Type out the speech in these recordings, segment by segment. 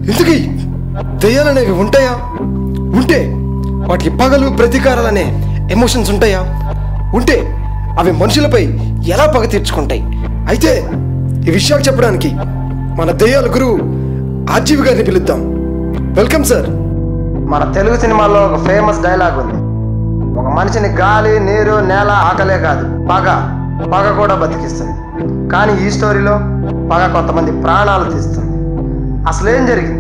ఇంతకీ దెయ్యాలనేవి ఉంటాయా ఉంటే వాటికి పగలు ప్రతీకారాలనే ఎమోషన్స్ ఉంటాయా ఉంటే అవి మనుషులపై ఎలా పగ తీర్చుకుంటాయి అయితే ఈ విషయాలు చెప్పడానికి మన దెయ్యాల గురువు ఆర్జీవి గారిని పిలుద్దాం వెల్కమ్ సార్ మన తెలుగు సినిమాలో ఒక ఫేమస్ డైలాగ్ ఉంది ఒక మనిషిని గాలి నీరు నేల ఆకలే కాదు పగ పగ కూడా బతికిస్తుంది కానీ ఈ స్టోరీలో పగ కొంతమంది ప్రాణాలు తీస్తుంది అసలు ఏం జరిగింది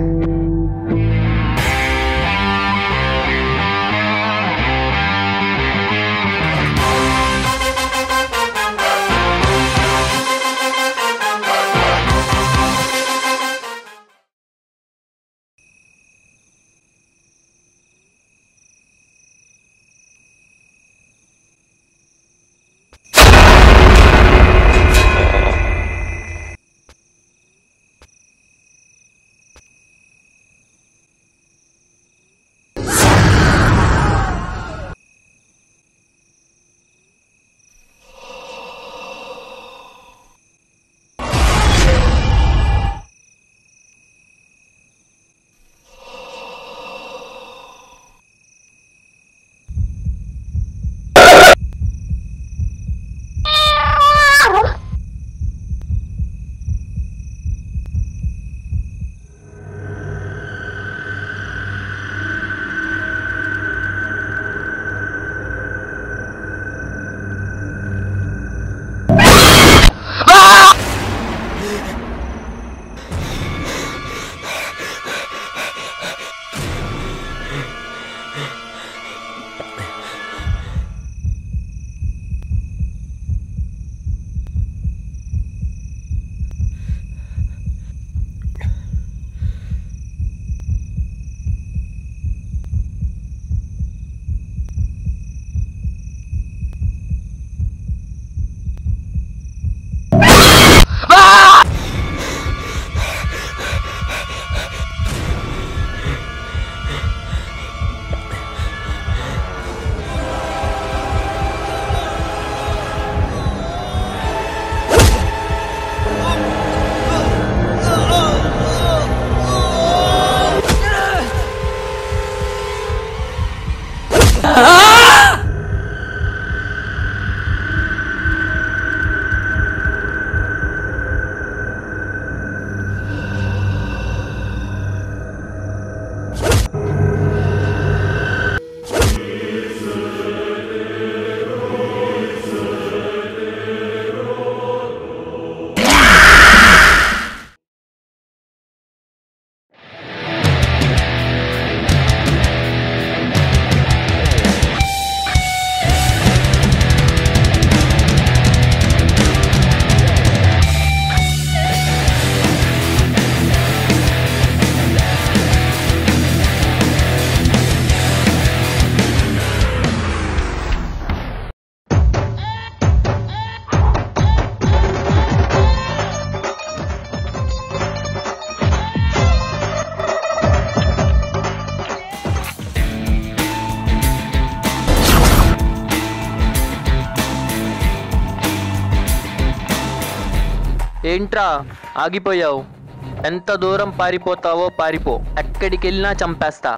ఏంట్రా ఆగిపోయావు ఎంత దూరం పారిపోతావో పారిపో ఎక్కడికి వెళ్ళినా చంపేస్తా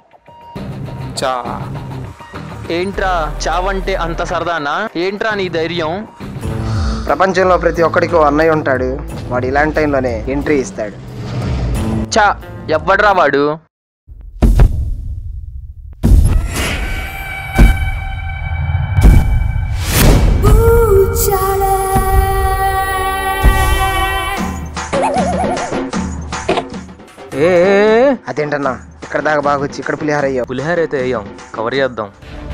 చా ఏంట్రా చావంటే అంత సరదానా ఏంట్రా నీ ధైర్యం ప్రపంచంలో ప్రతి ఒక్కడికి ఓ అన్నయ్య ఉంటాడు వాడు ఇలాంటి టైంలోనే ఎంట్రీ ఇస్తాడు చా ఎవ్వడ్రా వాడు ఏ అదేంటన్నా ఇక్కడ దాకా బాగా వచ్చి ఇక్కడ పులిహార అయ్యావు పులిహార అయితే వేయం కవర్ చేద్దాం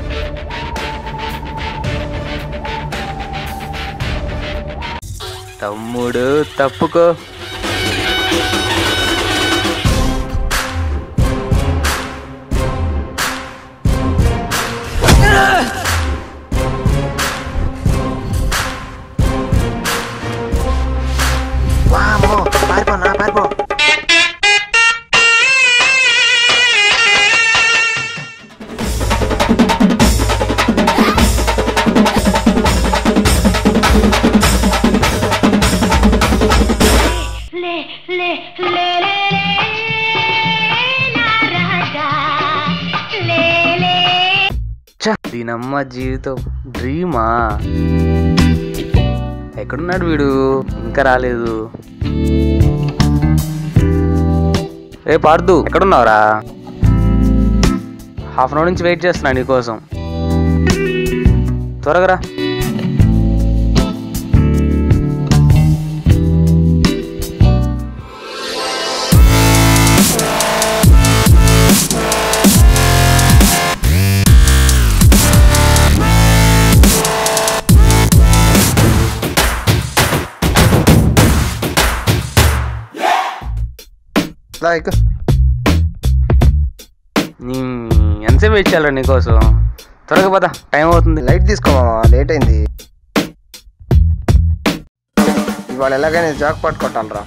తమ్ముడు తప్పుకో వామ్మో, పారిపో నా పారిపో le le le le le దీనమ్మ జీవితం డ్రీమా ఎక్కడున్నాడు వీడు ఇంకా రాలేదు రే పార్దు ఎక్కడున్నావురా హాఫ్ అన్ అవర్ నుంచి వెయిట్ చేస్తున్నా నీకోసం త్వరగా రా లైక్ నీ ఎంతసేపు వెయిట్ చేయాలరా నీకోసం త్వరగా పద టైం అవుతుంది లైట్ తీసుకోమా లేట్ అయింది ఇవాళ ఎలాగైనా జాక్ పాట్ కొట్టాలరా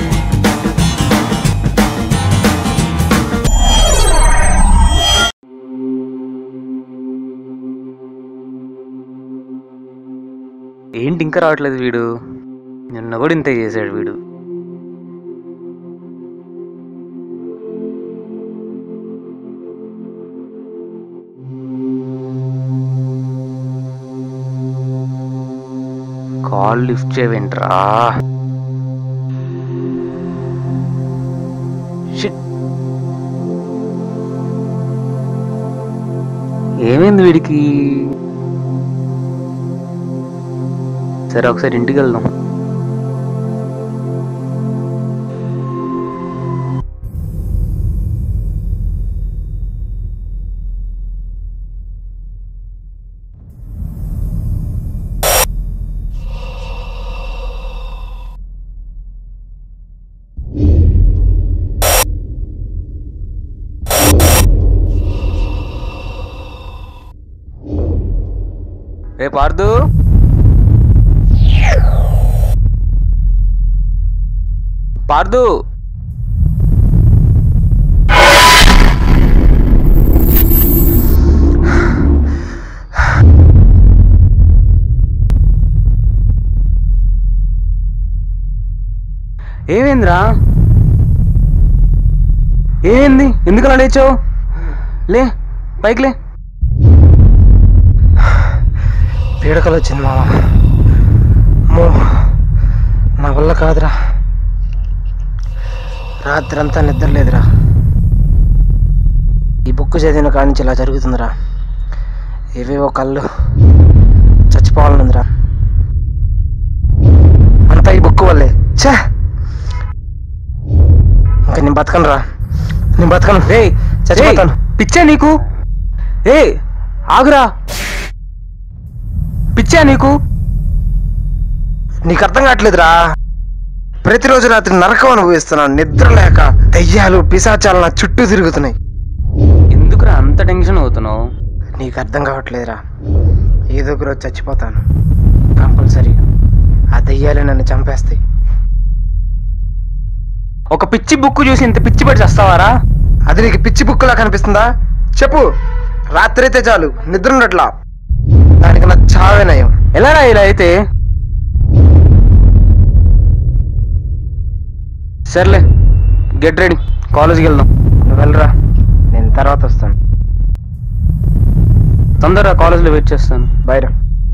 ఏంటి ఇంకా రావట్లేదు వీడు నిన్న కూడా ఇంతే చేశాడు వీడు కాల్ లిఫ్ట్ చేయవేంట్రా Shit. ఏమైంది వీడికి సరే ఒకసారి ఇంటికి వెళ్దాం రే పార్దు పార్దు ఏమైందిరా ఏమైంది ఎందుకు అలా లేచావు లే పైకి లే పీడకలు వచ్చింది మామ అమ్మో నా వల్ల కాదురా రాత్రి అంతా నిద్ర లేదురా ఈ బుక్ చదివిన కాడి నుంచి ఇలా జరుగుతుందిరా ఏవేవో కళ్ళు చచ్చిపోవాలనుందిరా అంతా ఈ బుక్ వల్లే ఛే ఇంకా నేను బతకను రా నేను బతకను రే చచ్చిపోతాను పిచ్చా నీకు ఏ ఆగురా పిచ్చా నీకు నీకు అర్థం కావట్లేదురా ప్రతిరోజు రాత్రి నరకం అనుభవిస్తున్నాను నిద్ర లేక దయ్యాలు పిశాచాలు నా చుట్టూ తిరుగుతున్నాయి ఎందుకురా అంత టెన్షన్ అవుతున్నావు నీకు అర్థం కావట్లేదురా ఏదో ఒక రోజు చచ్చిపోతాను కంపల్సరీ ఆ దయ్యాలే నన్ను చంపేస్తాయి ఒక పిచ్చి బుక్ చూసి ఇంత పిచ్చి పడి చేస్తావారా అది నీకు పిచ్చి బుక్కులా కనిపిస్తుందా చెప్పు రాత్రి అయితే చాలు నిద్ర ఉండట్లా దానికి నా చావే నయం ఎలారా ఇలా అయితే సర్లే గెట్ రెడీ కాలేజీకి వెళ్దాం నువ్వు వెళ్ళరా నేను తర్వాత వస్తాను తొందరగా కాలేజీలో వెయిట్ చేస్తాను బయట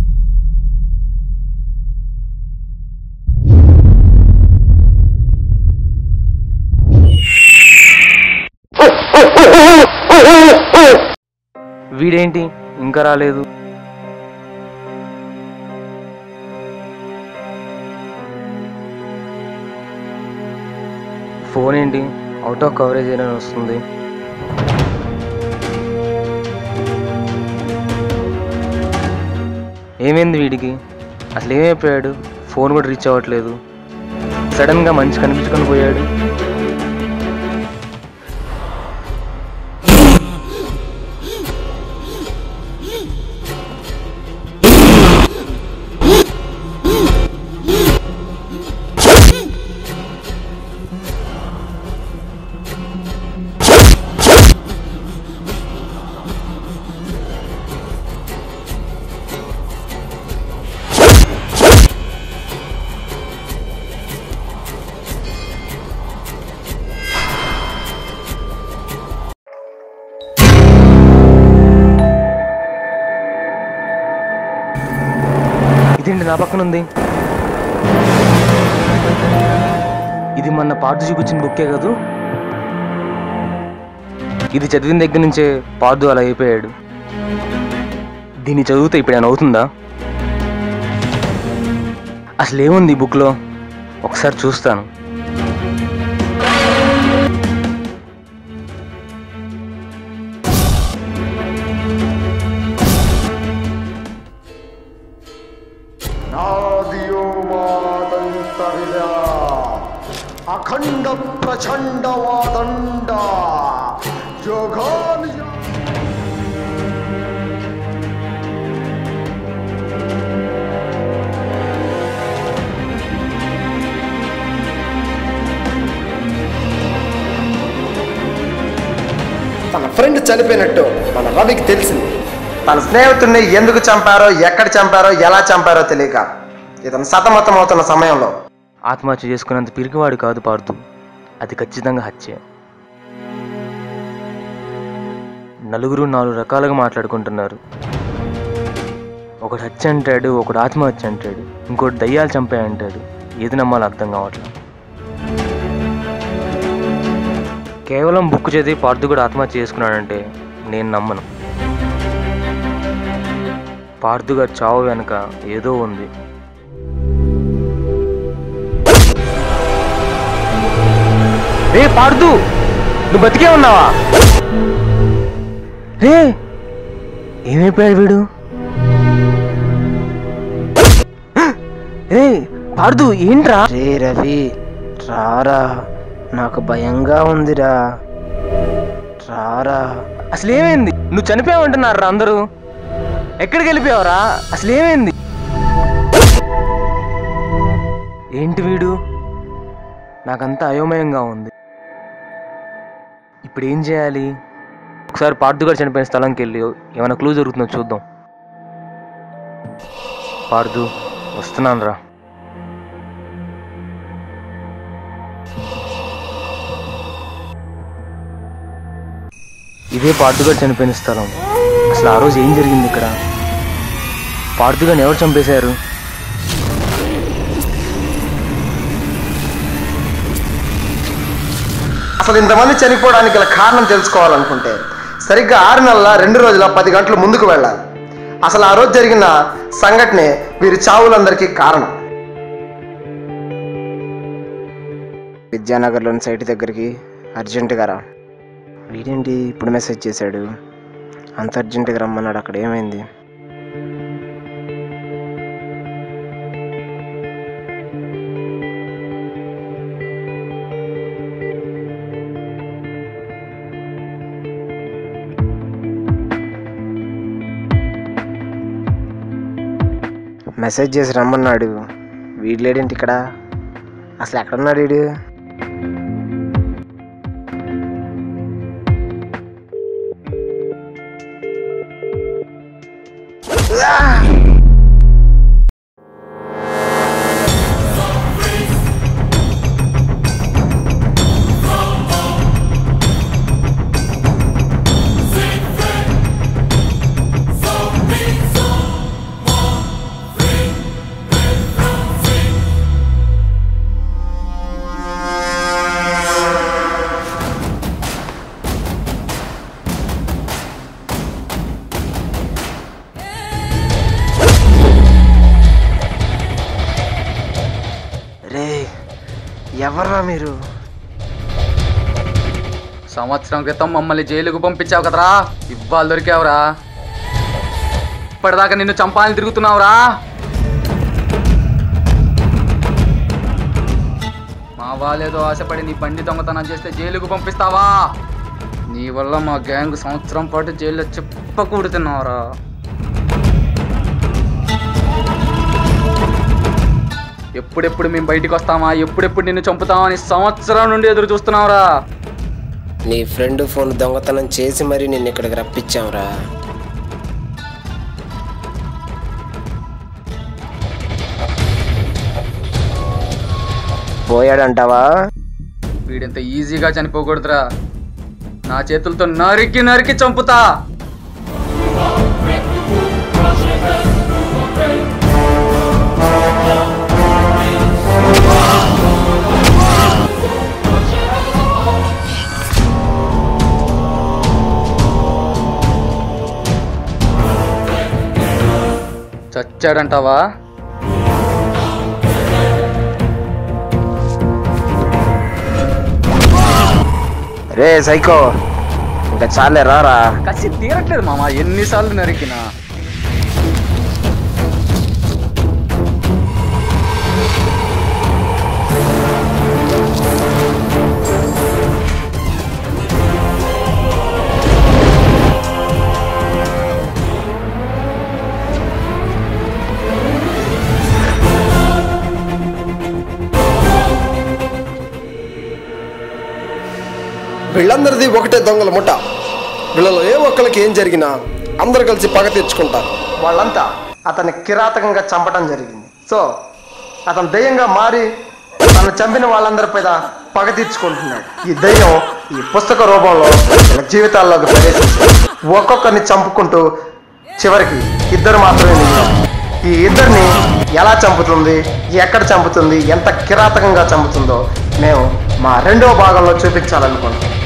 వీడేంటి ఇంకా రాలేదు ఫోన్ ఏంటి అవుట్ ఆఫ్ కవరేజ్ అని వస్తుంది ఏమైంది వీడికి అసలు ఏమైపోయాడు ఫోన్ కూడా రీచ్ అవ్వట్లేదు సడన్గా మంచి కనిపించుకొని పోయాడు ఏంటి నా పక్కన ఉంది ఇది మొన్న పార్దు చూపించిన బుక్కే కదూ ఇది చదివిన దగ్గర నుంచే పార్దు అలా అయిపోయాడు దీన్ని చదివితే ఇప్పుడు ఏమైనా అవుతుందా అసలు ఏముంది ఈ బుక్లో ఒకసారి చూస్తాను అఖండ ప్రచండవాదండ యోగామి తన ఫ్రెండ్ చనిపోయినట్టు మన రవికి తెలిసింది తన స్నేహితుడిని ఎందుకు చంపారో ఎక్కడ చంపారో ఎలా చంపారో తెలియక ఇతను సతమతం అవుతున్న సమయంలో ఆత్మహత్య చేసుకున్నంత పిరికివాడు కాదు పార్దు అది ఖచ్చితంగా హత్యే నలుగురు నాలుగు రకాలుగా మాట్లాడుకుంటున్నారు ఒకడు హత్య అంటాడు ఒకడు ఆత్మహత్య అంటాడు ఇంకోటి దయ్యాలు చంపాయి అంటాడు ఏది నమ్మాలో అర్థం కావట్లేదు కేవలం బుక్ చదివి పార్దు కూడా ఆత్మహత్య చేసుకున్నాడంటే నేను నమ్మను పార్దుగా చావు వెనక ఏదో ఉంది రే పార్దు నువ్వు బతికే ఉన్నావా రే ఏమైపోయాడు వీడు రే పార్దు ఏంట్రా రే రవి రారా నాకు భయంగా ఉందిరా రారా అసలు ఏమైంది నువ్వు చనిపోయావంటున్నారు రా అందరూ ఎక్కడికి వెళ్ళిపోయావరా అసలు ఏమైంది ఏంటి వీడు నాకంతా అయోమయంగా ఉంది ఇప్పుడు ఏం చేయాలి ఒకసారి పార్దు గారు చనిపోయిన స్థలంకి వెళ్ళి ఏమైనా క్లూ దొరుకుతుందో చూద్దాం పార్దు వస్తున్నాను రా ఇదే పార్దుగాడు చనిపోయిన స్థలం అసలు ఆ రోజు ఏం జరిగింది ఇక్కడ పార్దుగాని ఎవరు చంపేశారు అసలు ఇంతమంది చనిపోవడానికి గల కారణం తెలుసుకోవాలనుకుంటే సరిగ్గా ఆరు నెలల రెండు రోజుల పది గంటలు ముందుకు వెళ్ళాలి అసలు ఆ రోజు జరిగిన సంఘటనే వీరి చావులందరికీ కారణం విద్యానగర్లోని సైట్ దగ్గరికి అర్జెంటుగా రా వీడేంటి ఇప్పుడు మెసేజ్ చేశాడు అంత అర్జెంటుగా రమ్మన్నాడు అక్కడ ఏమైంది మెసేజ్ చేసి రమ్మన్నాడు వీడు లేడేంటి ఇక్కడ అసలు ఎక్కడున్నాడు వీడు రే ఎవర్రా మీరు సంవత్సరం క్రితం మమ్మల్ని జైలుకు పంపించావు కదరా ఇవ్వాలి దొరికావురా ఇప్పటిదాకా నిన్ను చంపాలని తిరుగుతున్నావురా మా వాళ్ళేదో ఆశపడి నీ బండి దొంగతనం చేస్తే జైలుకు పంపిస్తావా నీ వల్ల మా గ్యాంగ్ సంవత్సరం పాటు జైల్లో చెప్పకూడుతున్నావురా ఎప్పుడెప్పుడు మేము బయటికి వస్తామా ఎప్పుడెప్పుడు నిన్ను చంపుతామా అని సంవత్సరం నుండి ఎదురు చూస్తున్నావురా నీ ఫ్రెండ్ ఫోన్ దొంగతనం చేసి మరీ నిన్ను ఇక్కడికి రప్పించాంరా పోయాడంటావా వీడింత ఈజీగా చనిపోకూడదురా నా చేతులతో నరికి నరికి చంపుతా చచ్చాడంటావా రే సైకో ఇంకా చాలే రారా కసి తీరట్లేదు మామ ఎన్నిసార్లు నరికినా వీళ్ళందరిది ఒకటే దొంగల ముఠ వీళ్ళలో ఏ ఒక్కరికి ఏం జరిగినా అందరు కలిసి పగ తీర్చుకుంటారు వాళ్ళంతా అతన్ని కిరాతకంగా చంపడం జరిగింది సో అతను దయ్యంగా మారి తను చంపిన వాళ్ళందరి పైన పగ తీర్చుకుంటున్నాడు ఈ దయ్యం ఈ పుస్తక రూపంలో వీళ్ళ జీవితాల్లోకి ప్రవేశించింది ఒక్కొక్కరిని చంపుకుంటూ చివరికి ఇద్దరు మాత్రమే మిగిలారు ఈ ఇద్దరిని ఎలా చంపుతుంది ఎక్కడ చంపుతుంది ఎంత కిరాతకంగా చంపుతుందో మేము మా రెండవ భాగంలో చూపించాలనుకుంటున్నాం